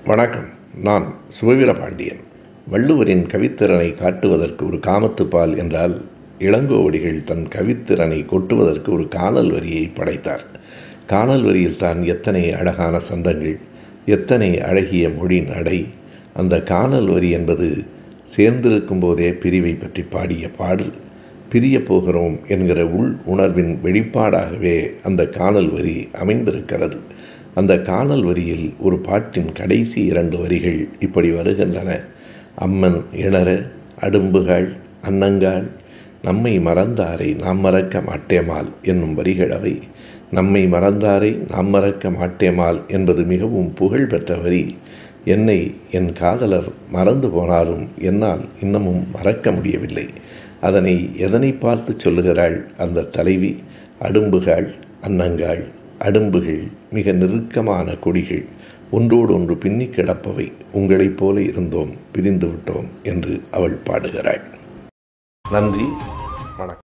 வணக்கம் நான் சிவவீரபாண்டியன் வள்ளுவரின் கவித்திறனை காட்டுவதற்கு ஒரு காமத்துப்பால் என்றால் இளங்கோவடிகள் தன் கவித்திறனை கொட்டுவதற்கு ஒரு காணல் வரியை படைத்தார் காணல் வரியில் தான் எத்தனை அழகான சந்தங்கள் எத்தனை அழகிய மொழி நடை அந்த காணல் வரி என்பது சேர்ந்திருக்கும் போதே பிரிவை பற்றி பாடிய பாடல் பிரிய போகிறோம் என்கிற உள் உணர்வின் வெளிப்பாடாகவே அந்த காணல் வரி அமைந்திருக்கிறது அந்த காணல் வரியில் ஒரு பாட்டின் கடைசி இரண்டு வரிகள் இப்படி வருகின்றன அம்மன் இணர அடும்புகள் அன்னங்காள் நம்மை மறந்தாரை நாம் மறக்க மாட்டேமால் என்னும் வரிகள் அவை நம்மை மறந்தாரை நாம் மறக்க மாட்டேமால் என்பது மிகவும் புகழ் பெற்ற வரி என்னை என் காதலர் மறந்து போனாலும் என்னால் இன்னமும் மறக்க முடியவில்லை அதனை எதனை பார்த்து சொல்லுகிறாள் அந்த தலைவி அடும்புகள் அன்னங்காள் அடும்புகள் மிக நெருக்கமான கொடிகள் ஒன்றோடு ஒன்று பின்னி கிடப்பவை உங்களைப் போல இருந்தோம் பிரிந்து விட்டோம் என்று அவள் பாடுகிறாள் நன்றி வணக்கம்